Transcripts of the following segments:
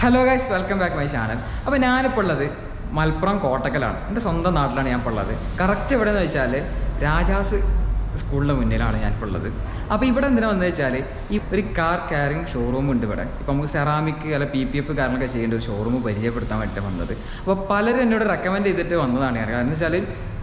Hello guys welcome back my channel അപ്പോൾ ഞാനിപ്പോൾ ഉള്ളത് മലപ്പുറം കോട്ടക്കലാണ് എൻ്റെ സ്വന്തം നാട്ടിലാണ് ഞാൻ ഇപ്പോൾ ഉള്ളത് കറക്റ്റ് എവിടെയെന്ന് വെച്ചാൽ രാജാസ് സ്കൂളിൻ്റെ മുന്നിലാണ് ഞാനിപ്പോൾ ഉള്ളത് അപ്പോൾ ഇവിടെ എന്തിനാ വന്നത് വെച്ചാൽ ഈ ഒരു കാർ കെയറിങ് ഷോറൂം ഉണ്ട് ഇവിടെ ഇപ്പോൾ നമുക്ക് സെറാമിക് അല്ല പി പി എഫ് കാര്യങ്ങളൊക്കെ ചെയ്യേണ്ട ഒരു ഷോറൂം പരിചയപ്പെടുത്താൻ വേണ്ടി വന്നത് അപ്പോൾ പലരും എന്നോട് റെക്കമെൻഡ് ചെയ്തിട്ട് വന്നതാണ് ഞാൻ കാരണം വെച്ചാൽ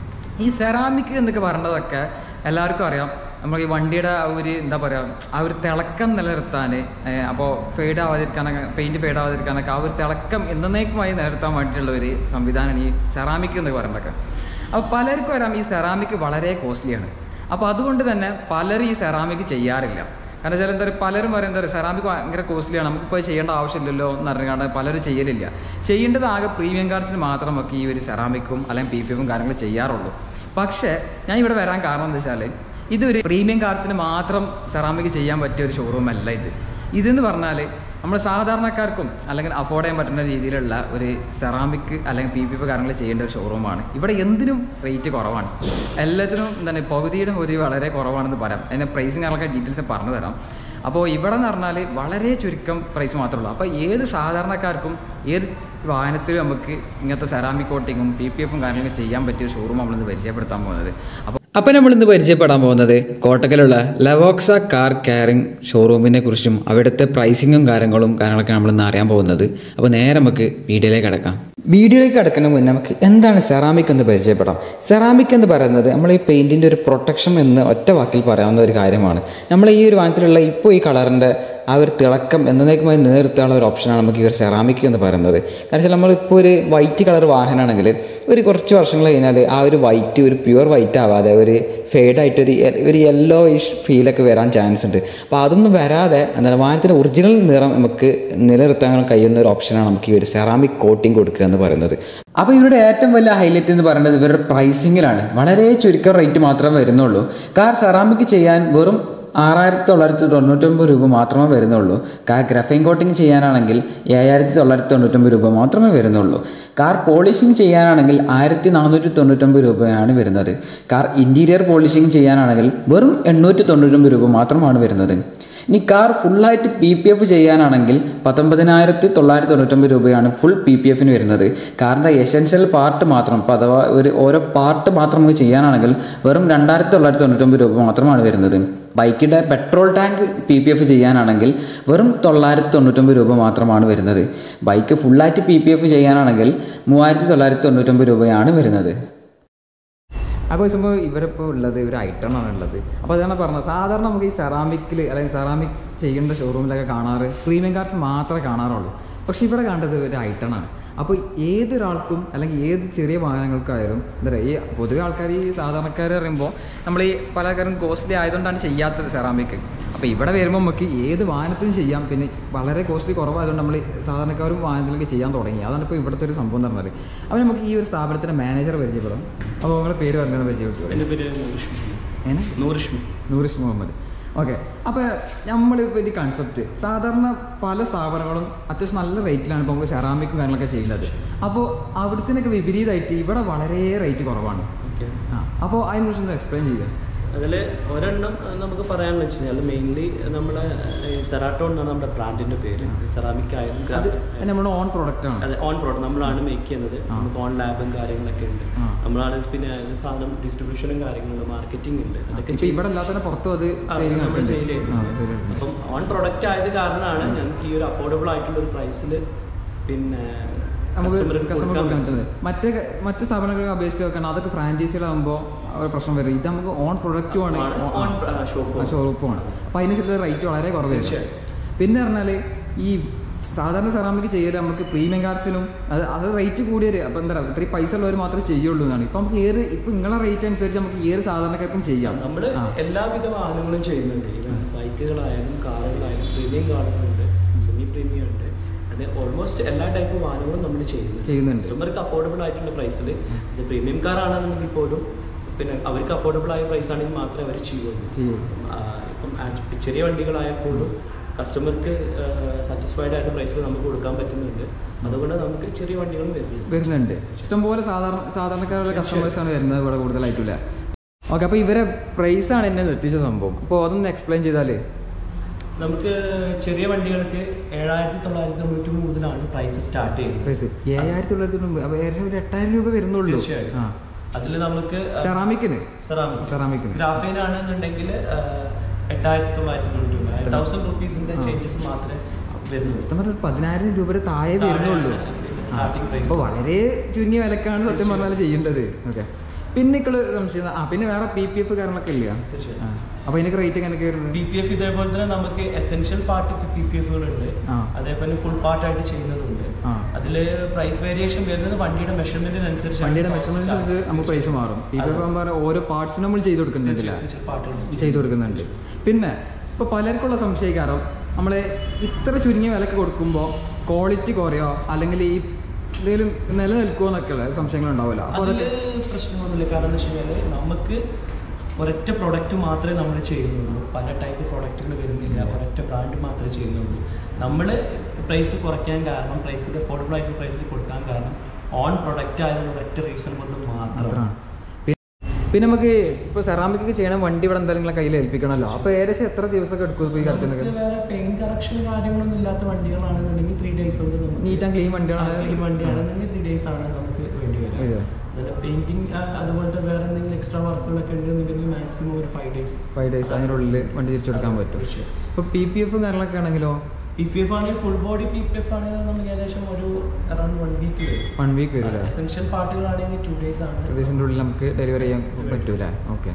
ഈ സെറാമിക് എന്നൊക്കെ പറയേണ്ടതൊക്കെ എല്ലാവർക്കും അറിയാം നമ്മൾ ഈ വണ്ടിയുടെ ആ ഒരു എന്താ പറയുക ആ ഒരു തിളക്കം നിലനിർത്താൻ അപ്പോൾ ഫെയ്ഡ് ആവാതിരിക്കാനൊക്കെ പെയിൻറ് ഫെയ്ഡ് ആവാതിരിക്കാനൊക്കെ ആ ഒരു തിളക്കം എന്നേക്കുമായി നിലനിർത്താൻ വേണ്ടിയിട്ടുള്ള ഒരു സംവിധാനമാണ് ഈ സെറാമിക് എന്ന് പറയുന്നതൊക്കെ അപ്പോൾ പലർക്കും അറിയാം ഈ സെറാമിക് വളരെ കോസ്റ്റ്ലിയാണ് അപ്പോൾ അതുകൊണ്ട് തന്നെ പലരും ഈ സെറാമിക് ചെയ്യാറില്ല കാരണം വെച്ചാൽ എന്താ പറയുക പലരും പറയും എന്താ പറയുക സെറാമിക് ഭയങ്കര കോസ്റ്റ്ലിയാണ് നമുക്കിപ്പോൾ ചെയ്യേണ്ട ആവശ്യമില്ലല്ലോ എന്ന് പറഞ്ഞാൽ പലരും ചെയ്യലില്ല ചെയ്യേണ്ടത് ആകെ പ്രീമിയം കാർസിന് മാത്രമൊക്കെ ഈ ഒരു സെറാമിക്കും അല്ലെങ്കിൽ പി പി എഫും കാര്യങ്ങൾ ചെയ്യാറുള്ളൂ പക്ഷേ ഞാൻ ഇവിടെ വരാൻ കാരണം എന്താ വെച്ചാൽ ഇതൊരു പ്രീമിയം കാർസിന് മാത്രം സെറാമിക് ചെയ്യാൻ പറ്റിയ ഒരു ഷോറൂം അല്ല ഇത് ഇതെന്ന് പറഞ്ഞാൽ നമ്മൾ സാധാരണക്കാർക്കും അല്ലെങ്കിൽ അഫോർഡ് ചെയ്യാൻ പറ്റുന്ന രീതിയിലുള്ള ഒരു സെറാമിക് അല്ലെങ്കിൽ പി പി എഫ് കാര്യങ്ങൾ ചെയ്യേണ്ട ഒരു ഷോറൂമാണ് ഇവിടെ എന്തിനും റേറ്റ് കുറവാണ് എല്ലാത്തിനും എന്താണ് പകുതിയുടെ പകുതി വളരെ കുറവാണെന്ന് പറയാം അതിൻ്റെ പ്രൈസിങ് കാര്യങ്ങളൊക്കെ ഡീറ്റെയിൽസ് പറഞ്ഞു തരാം അപ്പോൾ ഇവിടെ എന്ന് പറഞ്ഞാൽ വളരെ ചുരുക്കം പ്രൈസ് മാത്രമേ ഉള്ളൂ അപ്പോൾ ഏത് സാധാരണക്കാർക്കും ഏത് വാഹനത്തിലും നമുക്ക് ഇങ്ങനത്തെ സെറാമിക് കോട്ടിങ്ങും പി പി എഫും കാര്യങ്ങളൊക്കെ ചെയ്യാൻ പറ്റിയ ഒരു ഷോറൂം നമ്മളിന്ന് പരിചയപ്പെടുത്താൻ പോകുന്നത് അപ്പോൾ അപ്പോൾ നമ്മൾ ഇന്ന് പരിചയപ്പെടാൻ പോകുന്നത് കോട്ടക്കലുള്ള ലവോക്സ കാർ കെയറിംഗ് ഷോറൂമിനെ കുറിച്ചും അവിടുത്തെ പ്രൈസിങ്ങും കാര്യങ്ങളും കാര്യങ്ങളൊക്കെ നമ്മൾ ഇന്ന് അറിയാൻ പോകുന്നത് അപ്പോൾ നേരെ നമുക്ക് വീഡിയോയിലേക്ക് കിടക്കാം വീഡിയോയിലേക്ക് കിടക്കുന്നതിന് മുന്നേ നമുക്ക് എന്താണ് സെറാമിക് എന്ന് പരിചയപ്പെടാം സെറാമിക് എന്ന് പറയുന്നത് നമ്മൾ ഈ പെയിൻറ്റിൻ്റെ ഒരു പ്രൊട്ടക്ഷൻ എന്ന് ഒറ്റ വാക്കിൽ പറയാവുന്ന ഒരു കാര്യമാണ് നമ്മൾ ഈ ഒരു വാഹനത്തിലുള്ള ഇപ്പോൾ ഈ കളറിൻ്റെ ആ ഒരു തിളക്കം എന്നേക്കുമായി നിലനിർത്താനുള്ള ഒരു ഓപ്ഷനാണ് നമുക്ക് ഈ ഒരു സെറാമിക് എന്ന് പറയുന്നത് കാരണം വെച്ചാൽ നമ്മളിപ്പോൾ ഒരു വൈറ്റ് കളർ വാഹനമാണെങ്കിൽ ഒരു കുറച്ച് വർഷങ്ങൾ കഴിഞ്ഞാൽ ആ ഒരു വൈറ്റ് ഒരു പ്യുവർ വൈറ്റ് ആവാതെ ഒരു ഫെയ്ഡായിട്ട് ഒരു ഒരു യെല്ലോ ഇഷ് ഫീലൊക്കെ വരാൻ ചാൻസ് ഉണ്ട് അപ്പോൾ അതൊന്നും വരാതെ എന്താണ് വാഹനത്തിൻ്റെ ഒറിജിനൽ നിറം നമുക്ക് നിലനിർത്താൻ കഴിയുന്ന ഒരു ഓപ്ഷനാണ് നമുക്ക് ഈ ഒരു സെറാമിക് കോട്ടിംഗ് കൊടുക്കുക എന്ന് പറയുന്നത് അപ്പോൾ ഇവരുടെ ഏറ്റവും വലിയ ഹൈലൈറ്റ് എന്ന് പറയുന്നത് ഇവരുടെ പ്രൈസിങ്ങിലാണ് വളരെ ചുരുക്കം റേറ്റ് മാത്രമേ വരുന്നുള്ളൂ കാർ സെറാമിക് ചെയ്യാൻ വെറും ആറായിരത്തി തൊള്ളായിരത്തി തൊണ്ണൂറ്റൊമ്പത് രൂപ മാത്രമേ വരുന്നുള്ളൂ കാർ ഗ്രഫൈൻ കോട്ടിംഗ് ചെയ്യാനാണെങ്കിൽ ഏഴായിരത്തി തൊള്ളായിരത്തി തൊണ്ണൂറ്റൊമ്പത് രൂപ മാത്രമേ വരുന്നുള്ളൂ കാർ പോളിഷിംഗ് ചെയ്യാനാണെങ്കിൽ ആയിരത്തി നാനൂറ്റി തൊണ്ണൂറ്റൊമ്പത് രൂപയാണ് വരുന്നത് കാർ ഇൻറ്റീരിയർ പോളിഷിംഗ് ചെയ്യാനാണെങ്കിൽ വെറും എണ്ണൂറ്റി തൊണ്ണൂറ്റൊമ്പത് രൂപ മാത്രമാണ് വരുന്നത് ഇനി കാർ ഫുള്ളായിട്ട് പി പി എഫ് ചെയ്യാനാണെങ്കിൽ പത്തൊമ്പതിനായിരത്തി തൊള്ളായിരത്തി തൊണ്ണൂറ്റൊമ്പത് രൂപയാണ് ഫുൾ പി പി എഫിന് വരുന്നത് കാറിൻ്റെ എസെൻഷ്യൽ പാർട്ട് മാത്രം ഇപ്പോൾ അഥവാ ഒരു ഓരോ പാർട്ട് മാത്രം നമുക്ക് ചെയ്യാനാണെങ്കിൽ വെറും രണ്ടായിരത്തി തൊള്ളായിരത്തി തൊണ്ണൂറ്റൊമ്പത് രൂപ മാത്രമാണ് വരുന്നത് ബൈക്കിൻ്റെ petrol tank P P F ചെയ്യാനാണെങ്കിൽ വെറും തൊള്ളായിരത്തി തൊണ്ണൂറ്റൊമ്പത് രൂപ മാത്രമാണ് വരുന്നത് ബൈക്ക് ഫുള്ളായിട്ട് പി പി എഫ് ചെയ്യാനാണെങ്കിൽ മൂവായിരത്തി തൊള്ളായിരത്തി തൊണ്ണൂറ്റൊമ്പത് രൂപയാണ് വരുന്നത് അപ്പോൾ സംഭവം ഇവരിപ്പോൾ ഉള്ളത് ഒരു ഐറ്റം ആണ് ഉള്ളത് അപ്പോൾ അതാണ് പറഞ്ഞത് സാധാരണ നമുക്ക് ഈ സെറാമിക്കിൽ അല്ലെങ്കിൽ സെറാമിക് ചെയ്യേണ്ട ഷോറൂമിലൊക്കെ കാണാറ് പ്രീമിയം കാർസ് മാത്രമേ കാണാറുള്ളൂ പക്ഷേ ഇവിടെ കണ്ടത് ഒരു ഐറ്റം ആണ് അപ്പോൾ ഏതൊരാൾക്കും അല്ലെങ്കിൽ ഏത് ചെറിയ വാഹനങ്ങൾക്കായാലും എന്താ പറയുക ഈ പൊതുവെ ആൾക്കാർ ഈ സാധാരണക്കാർ പറയുമ്പോൾ നമ്മൾ ഈ പല കാര്യം കോസ്റ്റ്ലി ആയതുകൊണ്ടാണ് ചെയ്യാത്തത് സെറാമിക് അപ്പോൾ ഇവിടെ വരുമ്പോൾ നമുക്ക് ഏത് വാഹനത്തിനും ചെയ്യാം പിന്നെ വളരെ കോസ്റ്റ്ലി കുറവായതുകൊണ്ട് നമ്മൾ സാധാരണക്കാരും വാഹനത്തിലേക്ക് ചെയ്യാൻ തുടങ്ങി അതാണ് ഇപ്പോൾ ഇവിടുത്തെ ഒരു സംഭവം എന്ന് പറഞ്ഞത് അപ്പോൾ നമുക്ക് ഈ ഒരു സ്ഥാപനത്തിൻ്റെ മാനേജർ പരിചയപ്പെടാം അപ്പോൾ നിങ്ങളുടെ പേര് പറഞ്ഞാൽ പരിചയപ്പെട്ടു എൻ്റെ പേര് നൂറിഷ്മി ഏനെ നൂറിഷ്മി നൂറിഷ് മുഹമ്മദ് ഓക്കെ അപ്പോൾ നമ്മളിപ്പോൾ ഇത് കൺസെപ്റ്റ് സാധാരണ പല സ്ഥാപനങ്ങളും അത്യാവശ്യം നല്ല റേറ്റിലാണ് ഇപ്പോൾ നമുക്ക് സെറാമിക്കും കാര്യങ്ങളൊക്കെ ചെയ്യുന്നത് അപ്പോൾ അവിടത്തിനൊക്കെ വിപരീതമായിട്ട് ഇവിടെ വളരെ റേറ്റ് കുറവാണ് ഓക്കെ ആ അപ്പോൾ അതിനെക്കുറിച്ച് ഒന്ന് എക്സ്പ്ലെയിൻ ചെയ്യുക അതിൽ ഒരെണ്ണം നമുക്ക് പറയാമെന്ന് വെച്ച് കഴിഞ്ഞാൽ മെയിൻലി നമ്മളെ സെറാട്ടോ എന്നാണ് നമ്മുടെ ബ്രാൻഡിൻ്റെ പേര് സെറാമിക് ആയാലും അത് gra- നമ്മുടെ ഓൺ പ്രൊഡക്റ്റ് ആണ് അതെ ഓൺ പ്രോഡക്റ്റ് നമ്മളാണ് മേക്ക് ചെയ്യുന്നത് ആ. നമുക്ക് ഓൺ ലാബും കാര്യങ്ങളൊക്കെ ഉണ്ട് ആ. നമ്മളാണ് പിന്നെ അതിന് സാധനം ഡിസ്ട്രിബ്യൂഷനും കാര്യങ്ങളുണ്ട് മാർക്കറ്റിംഗ് ഉണ്ട് അതൊക്കെ ഇപ്പൊ ഇവിടെ അല്ലാതെ പുറത്തും അത് ആ, സെയിൽ നമ്മൾ സെയിൽ ചെയ്യുന്നുണ്ട് അപ്പം ഓൺ പ്രൊഡക്റ്റ് ആയത് കാരണമാണ് ഞങ്ങൾക്ക് ഈ ഒരു അഫോർഡബിൾ ആയിട്ടുള്ള ഒരു പ്രൈസിൽ പിന്നെ നമുക്ക് കസ്റ്റമർക്ക് കസ്റ്റമർ കൊടുക്കാൻ കൊടുക്കാൻ പറ്റും. പറ്റുന്നത് മറ്റേ മറ്റ് സ്ഥാപനങ്ങളെ അപേക്ഷിച്ച് നോക്കണം അതൊക്കെ ഫ്രാഞ്ചൈസികളാകുമ്പോൾ ഒരു പ്രശ്നം വരും ഇത് നമുക്ക് ഓൺ പ്രൊഡക്റ്റുമാണ് ആണ്, own, ആ, shop ആണ്. ഷോപ്പുമാണ് അപ്പോൾ അതിനനുസരിച്ച് റേറ്റ് വളരെ കുറവ് വരും തീർച്ചയായും. പിന്നെ പറഞ്ഞാൽ ഈ സാധാരണ സെറാമിക് ചെയ്യൽ നമുക്ക് പ്രീമിയം കാർസിനും അത് അത് റേറ്റ് കൂടിയൊരു അപ്പോൾ എന്താ പറയുക ഇത്രയും പൈസ ഉള്ളവർ മാത്രമേ ചെയ്യുള്ളൂ എന്നാണ് ഇപ്പം നമുക്ക് ഏത് ഇപ്പം നിങ്ങളെ റേറ്റ് അനുസരിച്ച് നമുക്ക് ഏത് സാധാരണക്കാർക്കും ചെയ്യാം നമ്മൾ ആ. എല്ലാവിധ വാഹനങ്ങളും ചെയ്യുന്നുണ്ട് ഈവൻ ബൈക്കുകളായാലും കാറുകളായാലും പ്രീമിയം കാറുകളുണ്ട് സെമി പ്രീമിയം ഉണ്ട് അത് ഓൾമോസ്റ്റ് എല്ലാ ടൈപ്പ് വാഹനങ്ങളും നമ്മൾ ചെയ്യുന്നുണ്ട് ചെയ്യുന്നുണ്ട്. കസ്റ്റമർക്ക് അഫോർഡബിൾ ആയിട്ടുള്ള പ്രൈസിൽ ഇത് പ്രീമിയം കാർ ആണെന്നുണ്ടെങ്കിൽ പോലും പിന്നെ അവർക്ക് അഫോർഡബിൾ ആയ പ്രൈസ് ആണെങ്കിൽ മാത്രമേ അവർ ചെയ്യുള്ളൂ ചെയ്യും ആ, ഇപ്പം ആ, ചെറിയ വണ്ടികളായാൽ പോലും കസ്റ്റമർക്ക് സാറ്റിസ്ഫൈഡ് ആയിട്ട് പ്രൈസിൽ നമുക്ക് കൊടുക്കാൻ പറ്റുന്നുണ്ട് അതുകൊണ്ട് നമുക്ക് ചെറിയ വണ്ടികളും വരുന്നുണ്ട് വരുന്നുണ്ട് ഇഷ്ടംപോലെ സാധാരണ സാധാരണക്കാരുള്ള കസ്റ്റമേഴ്സാണ് വരുന്നത് ഇവിടെ കൂടുതലായിട്ടില്ല ഓക്കെ അപ്പോൾ ഇവരെ പ്രൈസാണ് എന്നെ നിർത്തിച്ച സംഭവം അപ്പോൾ അതൊന്ന് എക്സ്പ്ലെയിൻ ചെയ്താൽ നമുക്ക് ചെറിയ വണ്ടികൾക്ക് ഏഴായിരത്തി തൊള്ളായിരത്തി തൊണ്ണൂറ്റി മൂന്ന് മുതലാണ് പ്രൈസ് സ്റ്റാർട്ട് ചെയ്യുന്നത് പ്രൈസ് ഏഴായിരത്തി തൊള്ളായിരത്തി തൊണ്ണൂറ് അപ്പോൾ ഏകദേശം ഒരു എട്ടായിരം രൂപ വരുന്നുള്ളൂ തീർച്ചയായും ആ അതിൽ നമുക്ക് സെറാമിക്കിന് സെറാമിക് സെറാമിക്കിന് ഗ്രാഫൈൻ ആണെന്നുണ്ടെങ്കിൽ എട്ടായിരത്തി തൊള്ളായിരത്തി തൊണ്ണൂറ്റി തൗസൻഡ് റുപ്പീസിന്റെ ചേഞ്ചസ് മാത്രമേ വരുന്നുള്ളൂ സത്യം പറഞ്ഞാൽ ഒരു പതിനായിരം രൂപയുടെ താഴെ താഴെയാണ് വരുന്നുള്ളൂ starting price. അപ്പോൾ വളരെ ചുരുങ്ങിയ വിലക്കാണ് സത്യം പറഞ്ഞാൽ ചെയ്യേണ്ടത് ഓക്കെ പിന്നെ ഇക്കള് സംശയം ആ പിന്നെ വേറെ പി പി എഫ് കാര്യങ്ങളൊക്കെ ഇല്ല തീർച്ചയായും. ആ. അപ്പോൾ ഇതിനൊക്കെ റേറ്റ് എങ്ങനെയൊക്കെ വരുന്നത് പി പി എഫ് ഇതേപോലെ തന്നെ നമുക്ക് എസെൻഷ്യൽ പാർട്ട് പി പി എഫുകളുണ്ട് ആ. അതേപോലെ ഫുൾ പാർട്ടായിട്ട് ചെയ്യുന്നതുണ്ട് ആ. അതിൽ പ്രൈസ് വേരിയേഷൻ വരുന്നത് വണ്ടിയുടെ മെഷർമെന്റിനനുസരിച്ച് വണ്ടിയുടെ മെഷർമെന്റ് അനുസരിച്ച് നമുക്ക് പ്രൈസ് മാറും പി പി എഫ് ആകുമ്പോൾ ഓരോ പാർട്സിനും നമ്മൾ ചെയ്ത് കൊടുക്കുന്നുണ്ടല്ല എസെൻഷ്യൽ പാർട്ടുകൾ ചെയ്തു കൊടുക്കുന്നുണ്ട് പിന്നെ ഇപ്പോൾ പലർക്കുള്ള സംശയിക്കാരം നമ്മൾ ഇത്ര ചുരുങ്ങിയ വിലക്ക് കൊടുക്കുമ്പോൾ ക്വാളിറ്റി കുറയോ അല്ലെങ്കിൽ ഈ എന്തെങ്കിലും നിലനിൽക്കുമോ എന്നൊക്കെയുള്ള സംശയങ്ങൾ ഉണ്ടാവില്ല അപ്പോൾ അതിൽ അതൊക്കെ പ്രശ്നമൊന്നുമില്ല കാരണം എന്താ വെച്ച് കഴിഞ്ഞാൽ നമുക്ക് ഒരൊറ്റ പ്രൊഡക്റ്റ് മാത്രമേ നമ്മൾ ചെയ്യുന്നുള്ളൂ പല ടൈപ്പ് പ്രൊഡക്റ്റുകൾ വരുന്നില്ല ഒരൊറ്റ ബ്രാൻഡ് മാത്രമേ ചെയ്യുന്നുള്ളൂ നമ്മൾ പ്രൈസ് കുറയ്ക്കാൻ കാരണം പ്രൈസിൽ അഫോർഡബിൾ ആയിട്ടുള്ള പ്രൈസിൽ കൊടുക്കാൻ കാരണം ഓൺ പ്രൊഡക്റ്റ് ആയാലും ഒരൊറ്റ റീസൺ കൊണ്ട് മാത്രം അത്രയാണ് പിന്നെ- പിന്നെ നമുക്ക് ഇപ്പോൾ സെറാമിക് ചെയ്യണ വണ്ടി ഇവിടെ എന്തായാലും നിങ്ങളെ കയ്യിൽ ഏൽപ്പിക്കണമല്ലോ അപ്പോൾ ഏകദേശം എത്ര ദിവസമൊക്കെ എടുക്കും ഇപ്പോൾ ഈ നമുക്ക് കാര്യത്തിനൊക്കെ വേറെ പെയിന്റ് കറക്ഷൻ കാര്യങ്ങളൊന്നും ഇല്ലാത്ത വണ്ടികളാണെന്നുണ്ടെങ്കിൽ ത്രീ ഡേയ്സ് കൊണ്ട് നമുക്ക് നീറ്റ് ആൻഡ് ക്ലീൻ വണ്ടിയാണ് ഈ വണ്ടിയാണെന്നുണ്ടെങ്കിൽ ത്രീ ഡേയ്സ് ആണ് നമുക്ക് വേണ്ടി വരിക വരിക. അതുപോലെ പെയിന്റിങ് അതുപോലത്തെ വേറെ എന്തെങ്കിലും എക്സ്ട്രാ വർക്കുകളൊക്കെ ഉണ്ടെന്നുണ്ടെങ്കിൽ മാക്സിമം ഒരു ഫൈവ് ഡേയ്സ് ഫൈവ് ഡേയ്സ് അതിനുള്ളിൽ വണ്ടി തിരിച്ചെടുക്കാൻ പറ്റും തീർച്ചയായും. ഇപ്പോൾ പി പി എഫ് കാര്യങ്ങളൊക്കെ ആണെങ്കിലോ പി പി എഫ് ആണെങ്കിൽ full body P P F ആണെങ്കിൽ നമുക്ക് ഏകദേശം ഒരു അറൗണ്ട് വൺ വീക്ക് വരും വൺ വീക്ക് വരും അല്ലേ എസെൻഷ്യൽ പാർട്ടുകളാണെങ്കിൽ ടു ഡേയ്സ് ആണ് ദിവസത്തിൻ്റെ ഉള്ളിൽ നമുക്ക് ഡെലിവറി ചെയ്യാൻ പറ്റൂല ഓക്കെ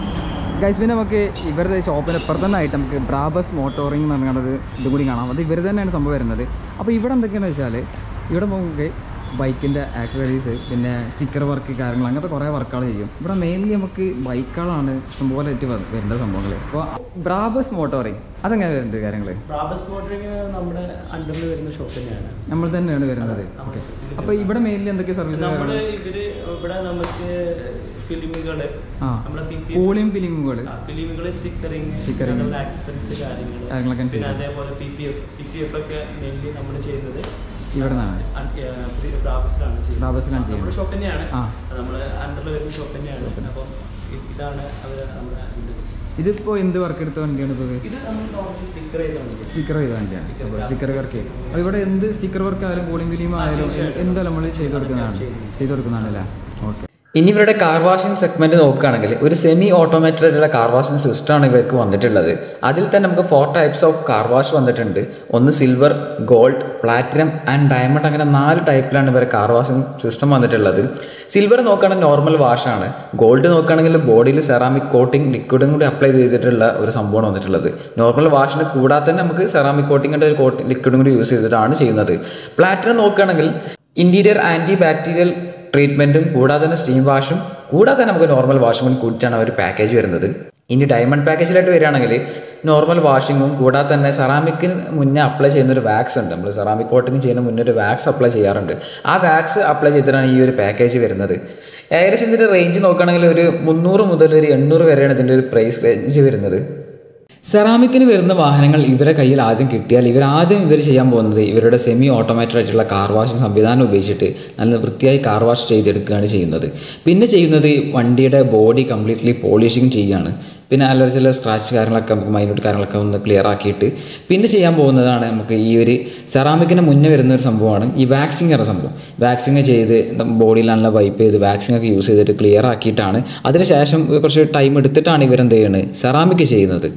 ഗൈസ് പിന്നെ നമുക്ക് ഇവരുടെ ഷോപ്പിന് ഇപ്പുറത്ത് തന്നെ ആയിട്ട് നമുക്ക് ബ്രാബസ് മോട്ടോറിംഗ് എന്ന് പറഞ്ഞൊരു ഇതും കൂടി കാണാം അത് ഇവർ തന്നെയാണ് സംഭവം വരുന്നത് അപ്പോൾ ഇവിടെ എന്തൊക്കെയാണെന്ന് വെച്ചാൽ ഇവിടെ നമുക്ക് ബൈക്കിൻ്റെ ആക്സസറീസ് പിന്നെ സ്റ്റിക്കർ വർക്ക് കാര്യങ്ങൾ അങ്ങനത്തെ കുറേ വർക്കുകൾ ചെയ്യും ഇവിടെ മെയിൻലി നമുക്ക് ബൈക്കുകളാണ് ഇഷ്ടംപോലെ ആയിട്ട് വ- വരുന്ന സംഭവങ്ങൾ അപ്പോൾ ബ്രാബസ് മോട്ടോറിംഗ് അതെങ്ങനെ വരുന്നുണ്ട് കാര്യങ്ങൾ ബ്രാബസ് മോട്ടറിങ് നമ്മുടെ അണ്ടറിൽ വരുന്ന ഷോപ്പ് തന്നെയാണ് നമ്മൾ തന്നെയാണ് വരുന്നത് ഓക്കെ അപ്പോൾ ഇവിടെ മെയിൻലി എന്തൊക്കെ സർവീസ് നമ്മള് ഇവര് ഇവിടെ നമുക്ക് ഫിലിമുകള് ആ നമ്മുടെ പി പി കൂളിംഗ് ഫിലിമുകൾ ഫിലിമുകള് സ്റ്റിക്കറിങ് Stickering. ആക്സസറീസ് കാര്യങ്ങൾ കാര്യങ്ങളൊക്കെ പിന്നെ ചെയ്യും. അതേപോലെ P P F P P F ഒക്കെ മെയിൻലി നമ്മൾ ചെയ്യുന്നത് ഇവിടെ നിന്നാണ് ബ്രാബസിലാണ് ബ്രാബസിലാണ് ചെയ്യുന്നത്. നമ്മുടെ ഷോപ്പ് തന്നെയാണ് ആ. നമ്മൾ അണ്ടറിൽ വരുന്ന ഷോപ്പ് തന്നെയാണ് അപ്പം ഇ- ഇതാണ് അവർ നമ്മുടെ ഇത്. ഇതിപ്പോൾ എന്ത് വർക്ക് എടുത്ത വണ്ടിയാണ് ഇപ്പോൾ ഇത് നമ്മൾ നോർമലി സ്റ്റിക്കർ ചെയ്താണ് സ്റ്റിക്കർ ചെയ്ത വണ്ടിയാണ് Sticker അപ്പോൾ സ്റ്റിക്കർ വർക്ക് അപ്പോൾ ഇവിടെ എന്ത് സ്റ്റിക്കർ വർക്ക് ആയാലും കൂളിംഗ് ഫിലിം ആയാലും തീർച്ചയായിട്ടും. എന്തായാലും നമ്മൾ ചെയ്ത് കൊടുക്കുന്നതാണ് ചെയ്യുന്നത്. ചെയ്ത് കൊടുക്കുന്നതാണ് അല്ലേ ഓക്കെ ഇനി ഇവരുടെ കാർ വാഷിംഗ് സെഗ്മെന്റ് നോക്കുകയാണെങ്കിൽ ഒരു സെമി ഓട്ടോമാറ്റഡ് ആയിട്ടുള്ള കാർ വാഷിംഗ് സിസ്റ്റമാണ് ഇവർക്ക് വന്നിട്ടുള്ളത് അതിൽ തന്നെ നമുക്ക് four types of car wash വന്നിട്ടുണ്ട് ഒന്ന് silver gold platinum and diamond അങ്ങനെ നാല് ടൈപ്പിലാണ് ഇവരുടെ കാർ വാഷിംഗ് സിസ്റ്റം വന്നിട്ടുള്ളത് സിൽവർ നോക്കുകയാണെങ്കിൽ നോർമൽ വാഷാണ് ഗോൾഡ് നോക്കുകയാണെങ്കിൽ ബോഡിയിൽ സെറാമിക് കോട്ടിംഗ് ലിക്വിഡും കൂടി അപ്ലൈ ചെയ്തിട്ടുള്ള ഒരു സംഭവമാണ് വന്നിട്ടുള്ളത് നോർമൽ വാഷിന് കൂടാതെ തന്നെ നമുക്ക് സെറാമിക് കോട്ടിങ്ങിൻ്റെ ഒരു കോട്ടിംഗ് ലിക്വിഡും കൂടി യൂസ് ചെയ്തിട്ടാണ് ചെയ്യുന്നത് പ്ലാറ്റിനം നോക്കുകയാണെങ്കിൽ ഇന്റീരിയർ ആന്റി ബാക്ടീരിയൽ ട്രീറ്റ്മെന്റും കൂടാതെ തന്നെ സ്റ്റീം വാഷും കൂടാതെ തന്നെ നമുക്ക് നോർമൽ വാഷും കൂടി കൂടിച്ചാണ് ഒരു പാക്കേജ് വരുന്നത് ഇനി ഡയമണ്ട് പാക്കേജിലായിട്ട് വരികയാണെങ്കിൽ നോർമൽ വാഷിങ്ങും കൂടാതെ തന്നെ സെറാമിക്കിന് മുന്നേ അപ്ലൈ ചെയ്യുന്ന ഒരു വാക്സ് ഉണ്ട് നമ്മൾ സെറാമിക് കോട്ടിങ് ചെയ്യുന്ന മുന്നേ ഒരു വാക്സ് അപ്ലൈ ചെയ്യാറുണ്ട് ആ വാക്സ് അപ്ലൈ ചെയ്തിട്ടാണ് ഈ ഒരു പാക്കേജ് വരുന്നത് ഏകദേശം ഇതിൻ്റെ റേഞ്ച് നോക്കുകയാണെങ്കിൽ ഒരു മുന്നൂറ് മുതൽ ഒരു എണ്ണൂറ് വരെയാണ് ഇതിൻ്റെ ഒരു പ്രൈസ് റേഞ്ച് വരുന്നത് സെറാമിക്കിന് വരുന്ന വാഹനങ്ങൾ ഇവരെ കയ്യിൽ ആദ്യം കിട്ടിയാൽ ഇവർ ആദ്യം ഇവർ ചെയ്യാൻ പോകുന്നത് ഇവരുടെ സെമി ഓട്ടോമാറ്റഡ് ആയിട്ടുള്ള കാർ വാഷിംഗ് സംവിധാനം ഉപയോഗിച്ചിട്ട് നല്ല വൃത്തിയായി കാർ വാഷ് ചെയ്തെടുക്കുകയാണ് ചെയ്യുന്നത് പിന്നെ ചെയ്യുന്നത് വണ്ടിയുടെ ബോഡി കംപ്ലീറ്റ്ലി പോളിഷിങ് ചെയ്യുകയാണ് പിന്നെ അല്ലറ ചില സ്ക്രാച്ച് കാര്യങ്ങളൊക്കെ നമുക്ക് മൈനോട്ട് കാര്യങ്ങളൊക്കെ ഒന്ന് ക്ലിയർ ആക്കിയിട്ട് പിന്നെ ചെയ്യാൻ പോകുന്നതാണ് നമുക്ക് ഈ ഒരു സെറാമിക്കിന് മുന്നേ വരുന്ന ഒരു സംഭവമാണ് ഈ വാക്സിങ് എന്ന സംഭവം വാക്സിങ് ചെയ്ത് ബോഡിയിൽ നല്ല വൈപ്പ് ചെയ്ത് വാക്സിങ് ഒക്കെ യൂസ് ചെയ്തിട്ട് ക്ലിയർ ആക്കിയിട്ടാണ് അതിനുശേഷം കുറച്ച് ടൈം എടുത്തിട്ടാണ് ഇവരെന്ത് ചെയ്യുന്നത് സെറാമിക് ചെയ്യുന്നത്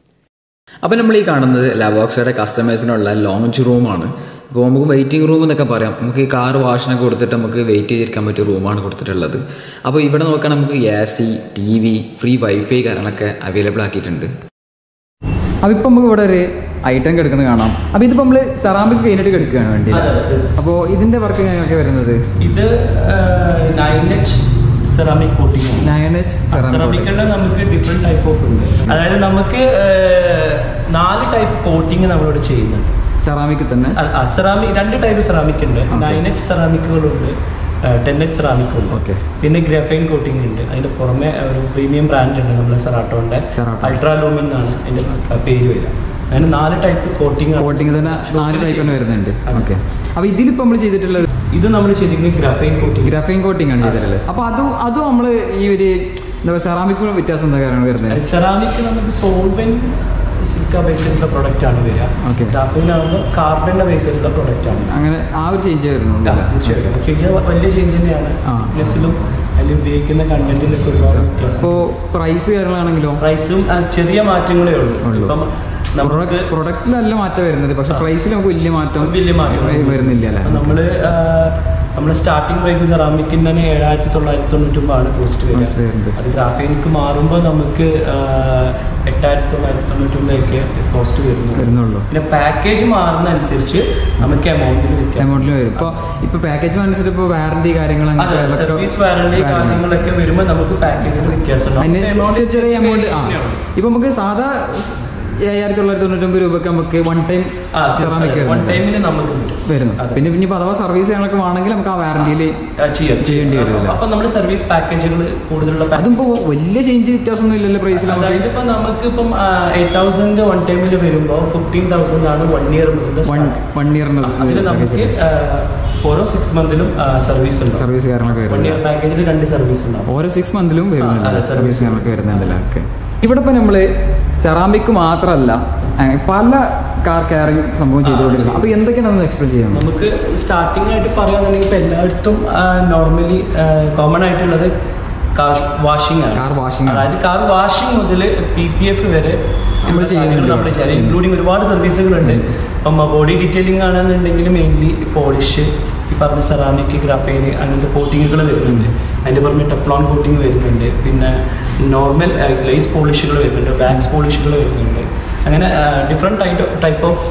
അപ്പോൾ നമ്മൾ ഈ കാണുന്നത് ലവോക്സയുടെ കസ്റ്റമേഴ്സിനുള്ള ലോഞ്ച് റൂമാണ് ഇപ്പോൾ നമുക്ക് വെയിറ്റിംഗ് റൂം എന്നൊക്കെ പറയാം നമുക്ക് ഈ കാർ വാഷിനൊക്കെ കൊടുത്തിട്ട് നമുക്ക് വെയിറ്റ് ചെയ്തിരിക്കാൻ പറ്റിയ റൂമാണ് കൊടുത്തിട്ടുള്ളത് അപ്പോൾ ഇവിടെ നോക്കുകയാണെങ്കിൽ നമുക്ക് A C T V free wifi കാര്യങ്ങളൊക്കെ അവൈലബിൾ ആക്കിയിട്ടുണ്ട് അപ്പോൾ ഇപ്പം നമുക്ക് ഇവിടെ ഒരു ഐറ്റം കിടക്കുന്നത് കാണാം അപ്പോൾ ഇതിപ്പോൾ നമ്മൾ സെറാമിക് കഴിഞ്ഞിട്ട് കിടക്കുകയാണ് വേണ്ടി അതെ, അതെ, തീർച്ചയായും. അപ്പോൾ ഇതിൻ്റെ വർക്ക് എങ്ങനെയൊക്കെ വരുന്നത് ഇത് നയൻ എച്ച് സെറാമിക് കോട്ടിംഗ് ആണ് നയൻ എച്ച് സെറാമിക് സെറാമിക്കുള്ള നമുക്ക് ഡിഫറെന്റ് ടൈപ്പ് ഓഫ് ഉണ്ട് അതായത് നമുക്ക് ഏർ, നാല് ടൈപ്പ് കോട്ടിങ് നമ്മളിവിടെ ചെയ്യുന്നുണ്ട് സെറാമിക് തന്നെ സെറാമിക് രണ്ട് ടൈപ്പ് സെറാമിക് ഉണ്ട് നയൻ എച്ച് സെറാമിക്കുകളുണ്ട് ടെൻ എച്ച് സെറാമിക് ഉണ്ട് Okay. പിന്നെ ഗ്രഫൈൻ കോട്ടിംഗ് ഉണ്ട് അതിന്റെ പുറമെ ഒരു പ്രീമിയം ബ്രാൻഡ് ഉണ്ട് നമ്മുടെ സെറാട്ടോന്റെ Cerato. അൾട്രാലൂമിൻ എന്നാണ് അതിന്റെ പേര് വരിക അങ്ങനെ നാല് ടൈപ്പ് കോട്ടിംഗ് കോട്ടിങ് തന്നെ നാല് ടൈപ്പ് തന്നെ വരുന്നുണ്ട് ഓക്കെ അപ്പോൾ ഇതിലിപ്പോൾ നമ്മൾ ചെയ്തിട്ടുള്ളത് ഇത് നമ്മൾ ചെയ്തിരിക്കുന്നത് ഗ്രഫൈൻ കോട്ടിംഗ് ഗ്രാഫൈൻ കോട്ടിംഗ് ആണ് ചെയ്തിട്ടുള്ളത് അപ്പോൾ അതും അതും നമ്മൾ ഈ ഒരു എന്താ പറയുക സെറാമിക്കും വ്യത്യാസം എന്താ കാര്യമാണ് വരുന്നത് സെറാമിക് നമുക്ക് സോൾവെന്റ് സിലിക്ക ബേസ് ചെയ്തിട്ടുള്ള പ്രൊഡക്റ്റ് ആണ് വരിക Okay. ഗ്രാഫീനാകുമ്പോൾ കാർബണിന്റെ ബേസ് ചെയ്തിട്ടുള്ള പ്രൊഡക്റ്റ് ആണ് അങ്ങനെ ആ ഒരു ചേഞ്ച് വരുന്നുണ്ട് ആ, തീർച്ചയായും ചെറിയ വലിയ ചേഞ്ച് തന്നെയാണ് ആ. തിക്നെസ്സിലും അതിൽ ഉപയോഗിക്കുന്ന കണ്ടന്റിലൊക്കെ ഒരുപാട് വ്യത്യാസം ഇപ്പോൾ പ്രൈസ് കാര്യങ്ങളാണെങ്കിലോ പ്രൈസും ആ, ചെറിയ മാറ്റങ്ങളേ ഉള്ളൂ ഉള്ളൂ. ഇപ്പം നമുക്ക് പ്രൊഡക്റ്റിലല്ല മാറ്റം വരുന്നത് പക്ഷെ പ്രൈസിൽ നമുക്ക് വലിയ മാറ്റം വലിയ മാറ്റം വരുന്നില്ല അല്ലേ അപ്പം നമ്മള് നമ്മുടെ സ്റ്റാർട്ടിംഗ് പ്രൈസ് സെറാമിക്കിന് തന്നെ ഏഴായിരത്തി തൊള്ളായിരത്തി തൊണ്ണൂറ്റൊമ്പതാണ് കോസ്റ്റ് Cost വരിക വരുന്നത്. അത് ഗ്രാഫീനിക്ക് മാറുമ്പോൾ നമുക്ക് ആ, എട്ടായിരത്തി തൊള്ളായിരത്തി തൊണ്ണൂറ്റൊമ്പതൊക്കെ കോസ്റ്റ് വരുന്നു വരുന്നുള്ളൂ പിന്നെ പാക്കേജ് മാറുന്ന അനുസരിച്ച് നമുക്ക് എമൗണ്ടിന് വ്യത്യാസം എമൗണ്ടിൽ വരും ഇപ്പോൾ ഇപ്പോൾ പാക്കേജ് അനുസരിച്ച് ഇപ്പോൾ വാറണ്ടി കാര്യങ്ങൾ അതെ അങ്ങനത്തെ അതൊക്കെ സർവീസ് വാറണ്ടി വരുന്നുണ്ട്. കാര്യങ്ങളൊക്കെ വരുമ്പോൾ നമുക്ക് പാക്കേജിന് വ്യത്യാസം ഉണ്ടാവും. അതിന് Amount ചെറിയ ചെറിയ എമൗണ്ട് ആ variation ആണ്. ഇപ്പൊ നമുക്ക് സാധാ ഏഴായിരത്തി തൊള്ളായിരത്തി തൊണ്ണൂറ്റൊമ്പത് രൂപയ്ക്ക് നമുക്ക് വൺ ടൈം ആ, സെറാമിക് വൺ ടൈമിന് നമുക്ക് വരും വരുന്നു അതെ. പിന്നെ പിന്നെ അഥവാ സർവീസ് ഞങ്ങൾക്ക് വേണമെങ്കിൽ നമുക്ക് ആ വാറണ്ടിയിൽ ആ, ചെയ്യാം ചെയ്യേണ്ടി വരില്ല. അപ്പൊ നമ്മൾ സർവീസ് പാക്കേജുകൾ കൂടുതലുള്ള package- അതും ഇപ്പോൾ വലിയ ചേഞ്ച് വ്യത്യാസമൊന്നും ഇല്ലല്ലോ പ്രൈസിൽ അതായത് നമുക്ക് ഇപ്പൊ നമുക്ക് ഇപ്പം എയ്റ്റ് തൗസൻഡ് വൺ ടൈമിൽ വരുമ്പോൾ ഫിഫ്റ്റീൻ തൗസൻഡ് ആണ് വൺ ഇയർ മുതൽ വൺ വൺ ഇയറിന് അതിൽ നമുക്ക് ആ, ഓരോ സിക്സ് മന്തിലും സർവീസ് ഉണ്ടാവും സർവീസ് കാര്യങ്ങളൊക്കെ വൺ ഇയർ വരുന്നുണ്ട് പാക്കേജിൽ രണ്ട് സർവീസ് ഉണ്ടാവും ഓരോ സിക്സ് മന്തിലും അതെ, വരുന്നുണ്ട് service സർവീസ് കാര്യങ്ങളൊക്കെ വരുന്നുണ്ടല്ലോ ഓക്കെ ഇവിടെ ഇപ്പം നമ്മൾ സെറാമിക് മാത്രമല്ല അങ്ങനെ പല കാർ കെയറിങ് സംഭവം ചെയ്തുകൊണ്ടിരിക്കുന്നത് അപ്പോൾ എന്തൊക്കെയാണ് നമ്മൾ എക്സ്പ്ലെയിൻ ചെയ്യാൻ നമുക്ക് സ്റ്റാർട്ടിംഗ് ആയിട്ട് പറയുകയാണെന്നുണ്ടെങ്കിൽ ഇപ്പൊ എല്ലായിടത്തും നോർമലി കോമൺ ആയിട്ടുള്ളത് കാർ വാഷിംഗ് ആണ് Car washing ആണ്. അതായത് കാർ വാഷിംഗ് മുതൽ പി പി എഫ് വരെ നമ്മൾ ചെയ്യുന്നുണ്ട്. നമ്മൾ ചെയ്യാം ഇൻക്ലൂഡിങ് ഒരുപാട് സർവീസുകളുണ്ട് ഇപ്പം ബോഡി ഡീറ്റെയിലിംഗ് ആണെന്നുണ്ടെങ്കിൽ മെയിൻലി പോളിഷ് ഈ പറഞ്ഞ സെറാമിക് ഗ്രാഫൈൻ അങ്ങനത്തെ കോട്ടിങ്ങുകൾ വരുന്നുണ്ട് അതിൻ്റെ പുറമെ ടെഫ്ലോൺ കോട്ടിങ് വരുന്നുണ്ട് പിന്നെ നോർമൽ ഗ്ലേസ് പോളിഷുകൾ വരുന്നുണ്ട് വാക്സ് പോളിഷുകൾ വരുന്നുണ്ട് അങ്ങനെ different type type of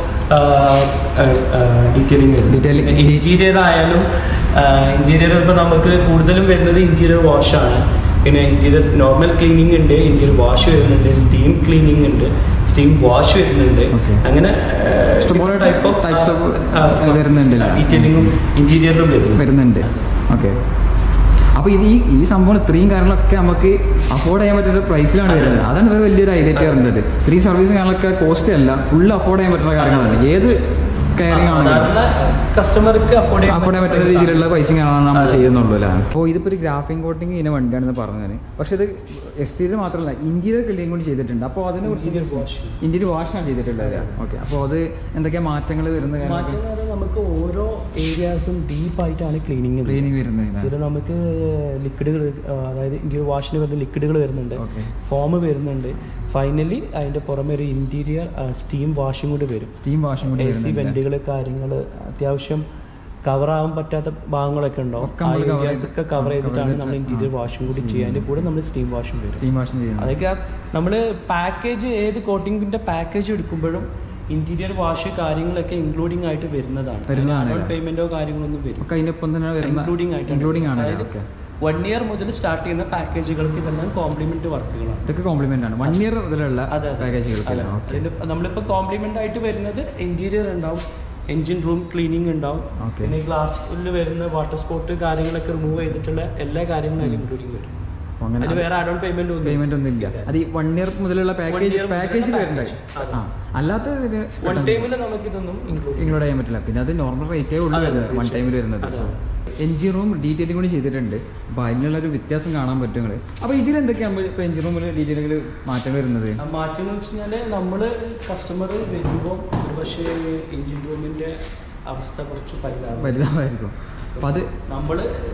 detailing Detailing- interior ആയാലും ഇന്റീരിയർ ഇപ്പോൾ നമുക്ക് കൂടുതലും വരുന്നത് ഇന്റീരിയർ വാഷാണ് പിന്നെ ഇന്റീരിയർ നോർമൽ ക്ലീനിങ് ഉണ്ട് ഇന്റീരിയർ വാഷ് വരുന്നുണ്ട് സ്റ്റീം ക്ലീനിങ് ഉണ്ട് സ്റ്റീം വാഷ് വരുന്നുണ്ട് Okay. അങ്ങനെ ഇഷ്ടംപോലെ ടൈപ്പ് ഓഫ് types of, വരുന്നുണ്ടല്ലോ. ഡീറ്റെയിലിങ്ങും ഇന്റീരിയറിലും വരുന്നുണ്ട് വരുന്നുണ്ട് ഓക്കെ അപ്പോൾ ഇത് ഈ ഈ സംഭവം ഇത്രയും കാര്യങ്ങളൊക്കെ നമുക്ക് അഫോർഡ് ചെയ്യാൻ പറ്റുന്ന പ്രൈസിലാണ് വരുന്നത് അതാണ് ഇവർ വലിയൊരു ഹൈലൈറ്റ് വരുന്നത് ഇത്രയും സർവീസും കാര്യങ്ങളൊക്കെ കോസ്റ്റ് അല്ല ഫുൾ അഫോർഡ് ചെയ്യാൻ പറ്റുന്ന കാര്യങ്ങളാണ് ഏത് കെയറിംഗ് ആണെങ്കിലും സാധാരണ കസ്റ്റമർക്ക് അഫോർഡ് അഫോർഡ് ചെയ്യാൻ പറ്റുന്ന രീതിയിലുള്ള പൈസയും ആണ് നമ്മൾ അതെ. ചെയ്യുന്നുള്ളൂ അല്ലേ അപ്പോൾ ഇതിപ്പോൾ ഒരു ഗ്രാഫിംഗ് കോട്ടിങ് ഇതിന് വണ്ടിയാണെന്ന് പറഞ്ഞത് പക്ഷേ ഇത് എക്സ്റ്റീരിയർ മാത്രമല്ല ഇന്റീരിയർ ക്ലീനിങ് കൂടി ചെയ്തിട്ടുണ്ട് അപ്പോൾ അതിനെ Interior wash. കുറിച്ച് ഇന്റീരിയർ വാഷാണ് ചെയ്തിട്ടുള്ളത് ഓക്കെ അപ്പോൾ അത് എന്തൊക്കെയാണ് മാറ്റങ്ങൾ വരുന്ന മാറ്റം കാര്യങ്ങൾ എന്ന് പറഞ്ഞാൽ നമുക്ക് ഓരോ ഏരിയാസും ഡീപ്പായിട്ടാണ് ക്ലീനിങ് ക്ലീനിങ് വരുന്നത് ഇതിൽ നമുക്ക് ലിക്വിഡുകൾ അതായത് ഇന്ത്യൻ വാഷിന് വരുന്ന ലിക്വിഡുകൾ വരുന്നുണ്ട് Okay. ഫോം വരുന്നുണ്ട് ഫൈനലി അതിന്റെ പുറമെ ഒരു ഇന്റീരിയർ സ്റ്റീം വാഷിംഗ് കൂടി വരും സ്റ്റീം വാഷിംഗ് കൂടി എ സി വരുന്നുണ്ട് വെന്റുകൾ കാര്യങ്ങൾ അത്യാവശ്യം കവർ ആവാൻ പറ്റാത്ത ഭാഗങ്ങളൊക്കെ ഉണ്ടാവും ഒക്കെ ആ നമ്മള് cover ഏരിയാസ് ഒക്കെ ചെയ്ത്- കവർ cover ചെയ്തിട്ടാണ് ചെയ്തിട്ട് നമ്മൾ ഇന്റീരിയർ വാഷിംഗ് കൂടി ചെയ്യുക അതിന്റെ കൂടെ നമ്മൾ സ്റ്റീം വാഷും വരും സ്റ്റീം വാഷിംഗ് ചെയ്യുന്നത് അതൊക്കെ നമ്മൾ പാക്കേജ് ഏത് കോട്ടിങ്ങിന്റെ പാക്കേജ് എടുക്കുമ്പോഴും ഇന്റീരിയർ വാഷ് കാര്യങ്ങളൊക്കെ ഇൻക്ലൂഡിംഗ് ആയിട്ട് വരുന്നതാണ് വരുന്നതാണ് അല്ലേ? പേയ്മെന്റോ കാര്യങ്ങളൊന്നും വരും ഒക്കെ അതിനൊപ്പം തന്നെ വരുന്ന ഇൻക്ലൂഡിംഗ് ആയിട്ട് ഇൻക്ലൂഡിംഗ് ആണ് അതായത് ഓക്കെ വൺ ഇയർ മുതൽ സ്റ്റാർട്ട് ചെയ്യുന്ന പാക്കേജുകൾക്ക് ഇതെല്ലാം കോംപ്ലിമെന്റ് വർക്കുകളാണ് ഇതൊക്കെ കോംപ്ലിമെന്റ് ആണ് വൺ ഇയർ മുതലുള്ള അതെ അതെ. പാക്കേജുകൾക്ക് അതെ. ഓക്കെ അതില് നമ്മളിപ്പോ കോംപ്ലിമെന്റ് ആയിട്ട് വരുന്നത് ഇന്റീരിയർ ഉണ്ടാവും എഞ്ചിൻ റൂം ക്ലീനിങ് ഉണ്ടാവും Okay. പിന്നെ ഗ്ലാസ്സിൽ വരുന്ന വാട്ടർ സ്പോട്ട് കാര്യങ്ങളൊക്കെ റിമൂവ് ചെയ്തിട്ടുള്ള എല്ലാ കാര്യങ്ങളും അതിൽ ഇൻക്ലൂഡിങ് വരും അങ്ങനെ അതിന് വേറെ ആഡ് ഓൺ പേയ്മെന്റ് ഒന്നും പേയ്മെന്റ് ഒന്നും ഇല്ല അത് ഈ വൺ ഇയർ മുതലുള്ള പാക്കേജ് year മുതലുള്ള പാക്കേജിൽ package. വരുന്നത് അതെ. ആ അല്ലാത്ത ഇതിന് വൺ ടൈമിൽ നമുക്ക് ഇതൊന്നും ഇൻക്ലൂഡ് ഇൻക്ലൂഡ് ചെയ്യാൻ പറ്റില്ല പിന്നെ അത് നോർമൽ റേറ്റേ ഉള്ളൂ അതെ, വരുന്നത് വൺ തീർച്ചയായും. ടൈമിൽ വരുന്നത് അതെ. എഞ്ചിൻ റൂം ഡീറ്റെയിലിംഗ് കൂടി ചെയ്തിട്ടുണ്ട് അപ്പോൾ അതിനുള്ള ഒരു വ്യത്യാസം കാണാൻ പറ്റും നിങ്ങൾ അപ്പോൾ ഇതിലെന്തൊക്കെയാണ് ഇപ്പോൾ എഞ്ചിൻ റൂമിൽ ഡീറ്റെയിലുകൾ മാറ്റം വരുന്നത് ആ മാറ്റം എന്ന് വെച്ച് കഴിഞ്ഞാൽ നമ്മൾ കസ്റ്റമർ വരുമ്പോൾ പക്ഷേ എഞ്ചിൻ റൂമിന്റെ അവസ്ഥ കുറച്ച് പരിതാപം വലുതായിരിക്കും അപ്പോൾ അത് നമ്മൾ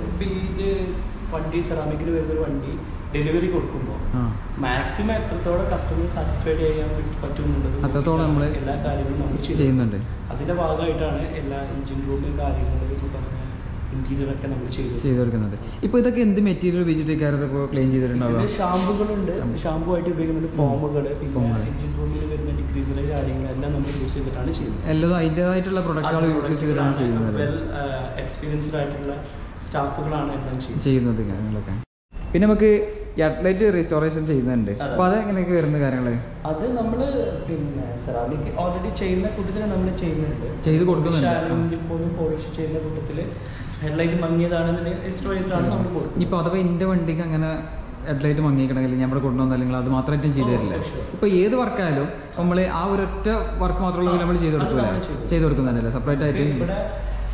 ഇത് വണ്ടി സെറാമിക്കിന് വരുന്നൊരു വണ്ടി ഡെലിവറി കൊടുക്കുമ്പോൾ ആ മാക്സിമം എത്രത്തോളം കസ്റ്റമർ സാറ്റിസ്ഫൈഡ് ചെയ്യാൻ പറ്റി- പറ്റുമെന്നുള്ളത് അത്രത്തോളം നമ്മള് എല്ലാ കാര്യങ്ങളും നമ്മൾ ചെയ്യും ചെയ്യുന്നുണ്ട് അതിന്റെ ഭാഗമായിട്ടാണ് എല്ലാ എഞ്ചിൻ റൂമും കാര്യങ്ങളും ഈ പറഞ്ഞ ഇന്റീരിയർ ഒക്കെ നമ്മൾ ചെയ്തത് ചെയ്ത് കൊടുക്കുന്നത് ഇപ്പോൾ ഇതൊക്കെ എന്ത് മെറ്റീരിയൽ ഉപയോഗിച്ചിട്ട് കയറത് ഇപ്പോൾ ക്ലീൻ ചെയ്തിട്ടുണ്ടാവുക ഇതില് ഷാമ്പുകളുണ്ട് ഷാമ്പു ആയിട്ട് ഉപയോഗിക്കുന്നുണ്ട് ഫോമുകൾ പിന്നെ ഫോമുകൾ. എഞ്ചിൻ റൂമിൽ വരുന്ന ഡിക്രീസർ കാര്യങ്ങളെല്ലാം നമ്മൾ യൂസ് ചെയ്തിട്ടാണ് ചെയ്യുന്നത് എല്ലതും അതിൻ്റെതായിട്ടുള്ള പ്രൊഡക്റ്റുകൾ യൂസ് ചെയ്തിട്ടാണ് ചെയ്യുന്നത് വെൽ എക്സ്പീരിയൻസ്ഡ് ആയിട്ടുള്ള സ്റ്റാഫുകളാണ് എല്ലാം ചെയ്യുന്നത് ചെയ്യുന്നത് കാര്യങ്ങളൊക്കെ പിന്നെ നമുക്ക് അത്ലൈറ്റ് റീസ്റ്റോറേഷൻ ചെയ്യുന്നുണ്ട് അതെ. അപ്പോൾ അത് എങ്ങനെയൊക്കെ വരുന്ന കാര്യങ്ങൾ അത് നമ്മൾ പിന്നെ സെറാമിക് ഓൾറെഡി ചെയ്യുന്ന കൂട്ടത്തിൽ നമ്മൾ ചെയ്യുന്നുണ്ട് ചെയ്ത് കൊടുക്കുന്നുണ്ട്. ആണെങ്കിൽ പോലും പോളിഷ് ചെയ്യുന്ന കൂട്ടത്തിൽ ഹെഡ്ലൈറ്റ് മങ്ങിയതാണെന്നുണ്ടെങ്കിൽ രജിസ്റ്റർ ചെയ്തിട്ടാണ് നമ്മൾ കൊടുക്കുന്നത് ഇനിയിപ്പോൾ അഥവാ എൻ്റെ വണ്ടിക്ക് അങ്ങനെ ഹെഡ്ലൈറ്റ് മങ്ങിക്കണമെങ്കിൽ ഞാൻ ഇവിടെ കൊണ്ടുവന്നാൽ അല്ലെങ്കിൽ അത് മാത്രമായിട്ടും ചെയ്തു തരില്ല ഓ, sure. ഇപ്പോൾ ഏത് വർക്കായാലും നമ്മൾ ആ ഒരൊറ്റ വർക്ക് മാത്രമുള്ള നമ്മൾ ചെയ്ത് കൊടുക്കില്ല അത് നമ്മൾ ചെയ്തു. ചെയ്ത് കൊടുക്കുന്നുണ്ടല്ലോ സെപ്പറേറ്റ് ആയിട്ട് ഇവിടെ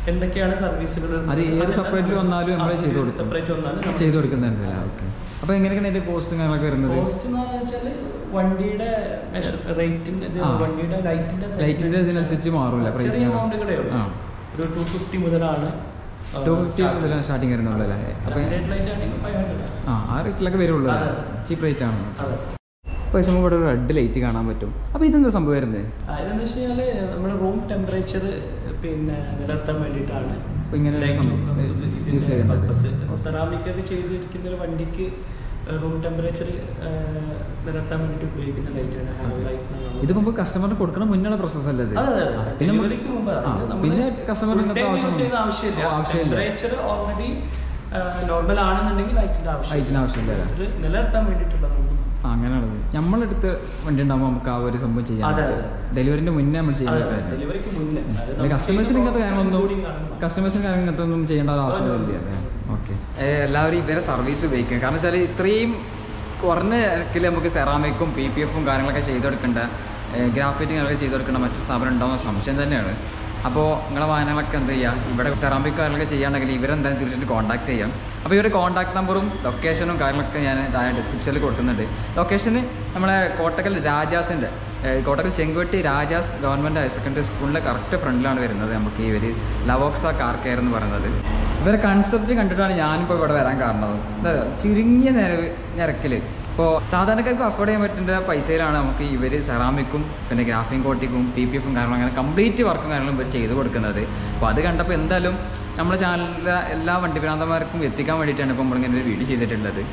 എന്തൊക്കെയാണ് സർവീസുകൾ അത് ഏത് സെപ്പറേറ്റ് വന്നാലും നമ്മൾ ചെയ്ത് കൊടുക്കും സെപ്പറേറ്റ് വന്നാലും നമ്മൾ ചെയ്ത് കൊടുക്കുന്നുണ്ടല്ലേ ഓക്കെ അപ്പോൾ എങ്ങനെയൊക്കെയാണ് അതിൻ്റെ കോസ്റ്റും കാര്യങ്ങളൊക്കെ വരുന്നത് കോസ്റ്റ് എന്ന് വെച്ചാൽ വണ്ടിയുടെ റേറ്റിന്റെ ആ. വണ്ടിയുടെ ലൈറ്റിന്റെ ലൈറ്റിന്റെ ഇതിനനുസരിച്ച് മാറൂല പ്രൈസ് ചെറിയ എമൗണ്ടുകളേ ഉള്ളൂ ആ ഒരു ടു ഫിഫ്റ്റി മുതലാണ് ടു ഫിഫ്റ്റി മുതലാണ് സ്റ്റാർട്ടിങ് വരുന്നുള്ളൂ അല്ലേ അപ്പോൾ ലൈറ്റ് ആണെങ്കിൽ ഫൈവ് ഹൺഡ്രഡ് ആ ആ റേറ്റിലൊക്കെ വരുള്ളൂ അതെ. ചീപ്പ് റേറ്റ് ആണ് അതെ അപ്പോൾ നമുക്ക് ഇവിടെ ഒരു റെഡ് ലൈറ്റ് കാണാൻ പറ്റും അപ്പോൾ ഇതെന്താ സംഭവം വരുന്നത് ആ, ഇതെന്ന് വെച്ച് കഴിഞ്ഞാല് നമ്മുടെ റൂം ടെമ്പറേച്ചർ പിന്നെ നിലനിർത്താൻ വേണ്ടിയിട്ടാണ് അപ്പൊ ഇങ്ങനെ ഒരു സംഭവം use ചെയ്യുന്നത്. സെറാമിക് ഒക്കെ ചെയ്തിരിക്കുന്ന ഒരു വണ്ടിക്ക് റൂം ടെമ്പറേച്ചർ നിലനിർത്താൻ വേണ്ടിയിട്ട് ഉപയോഗിക്കുന്ന ലൈറ്റാണ് ഹാലോ ലൈറ്റ് ഇത് മുമ്പ് കസ്റ്റമറിന് കൊടുക്കണ മുന്നുള്ള പ്രോസസ് അല്ലേ ഇത്? അതെ അതെ ആ, അതെ പിന്നെ നമുക്ക് ഡെലിവറിക്ക് മുമ്പ് ആ, അതായത് നമ്മള് പിന്നെ കസ്റ്റമറിന് full time ഇങ്ങനത്തെ use ചെയ്യുന്ന ആവശ്യം ആവശ്യമില്ല ആവശ്യമില്ല ടെമ്പറേച്ചർ ഓൾറെഡി നോർമൽ ആണെന്നുണ്ടെങ്കിൽ ലൈറ്റിന്റെ ആവശ്യം ലൈറ്റിന് ആവശ്യമില്ല. Temperature നിലനിർത്താൻ വേണ്ടിയിട്ടുള്ള നമുക്ക് ആ അങ്ങനെയാണത് നമ്മളെടുത്ത് വണ്ടി ഉണ്ടാകുമ്പോൾ നമുക്ക് ആ ഒരു സംഭവം ചെയ്യാൻ അതെ, പറ്റും. അതെ. ഡെലിവറിന്റെ മുന്നേ നമ്മൾ ചെയ്യാൻ അതെ, പറ്റും ഡെലിവറിക്ക് മുന്നേ അതായത് പിന്നെ നമുക്ക് കസ്റ്റമേഴ്സിന് ചെയ്യുന്ന ഇങ്ങനത്തെ process കാര്യങ്ങളൊന്നും including ആണ്. കസ്റ്റമേഴ്സിന് കാര്യം ഇങ്ങനത്തെ ഒന്നും ചെയ്യേണ്ട ഒരു ആവശ്യമില്ല ഓക്കെ എല്ലാവരും ഇവരെ സർവീസ് ഉപയോഗിക്കുക കാരണം വെച്ചാൽ ഇത്രയും കുറഞ്ഞ നിരക്കിൽ നമുക്ക് സെറാമിക്കും പി പി എഫും കാര്യങ്ങളൊക്കെ ചെയ്തെടുക്കേണ്ട ഗ്രാഫിറ്റിംഗ് ഒക്കെ ചെയ്തെടുക്കേണ്ട മറ്റു സ്ഥാപനം ഉണ്ടാവുന്ന സംശയം തന്നെയാണ് അപ്പോൾ നിങ്ങളെ വാഹനങ്ങളൊക്കെ എന്ത് ചെയ്യുക ഇവിടെ സെറാമിക് കാര്യങ്ങളൊക്കെ ചെയ്യുകയാണെങ്കിൽ ഇവരെന്തായാലും തീർച്ചയായിട്ടും കോൺടാക്ട് ചെയ്യാം അപ്പോൾ ഇവരുടെ കോൺടാക്ട് നമ്പറും ലൊക്കേഷനും കാര്യങ്ങളൊക്കെ ഞാൻ താഴെ ഡിസ്ക്രിപ്ഷനിൽ കൊടുക്കുന്നുണ്ട് ലൊക്കേഷന് നമ്മളെ കോട്ടക്കൽ രാജാസിൻ്റെ Kottakkal Chenguvetty Rajas government higher secondary സ്കൂളിൻ്റെ കറക്റ്റ് ഫ്രണ്ടിലാണ് വരുന്നത് നമുക്ക് ഈ ഒരു ലവോക്സ കാർ കെയർ എന്ന് പറയുന്നത് ഇവരെ കൺസെപ്റ്റ് കണ്ടിട്ടാണ് ഞാനിപ്പോൾ ഇവിടെ വരാൻ കാരണം എന്താ പറയുക, ചുരുങ്ങിയ നിരവ് നിരക്കിൽ ഇപ്പോൾ സാധാരണക്കാർക്ക് അഫോർഡ് ചെയ്യാൻ പറ്റുന്ന പൈസയിലാണ് നമുക്ക് ഇവർ സെറാമിക്കും പിന്നെ ഗ്രാഫിംഗ് കോട്ടിക്കും പി പി എഫും കാര്യങ്ങളും അങ്ങനെ കംപ്ലീറ്റ് വർക്കും കാര്യങ്ങളും ഇവർ ചെയ്ത് കൊടുക്കുന്നത് അപ്പോൾ അത് കണ്ടപ്പോൾ എന്തായാലും നമ്മുടെ ചാനലിലെ എല്ലാ വണ്ടി ഭ്രാന്തന്മാർക്കും എത്തിക്കാൻ വേണ്ടിയിട്ടാണ് ഇപ്പോൾ നമ്മളിങ്ങനെ ഒരു വീഡിയോ ചെയ്തിട്ടുള്ളത്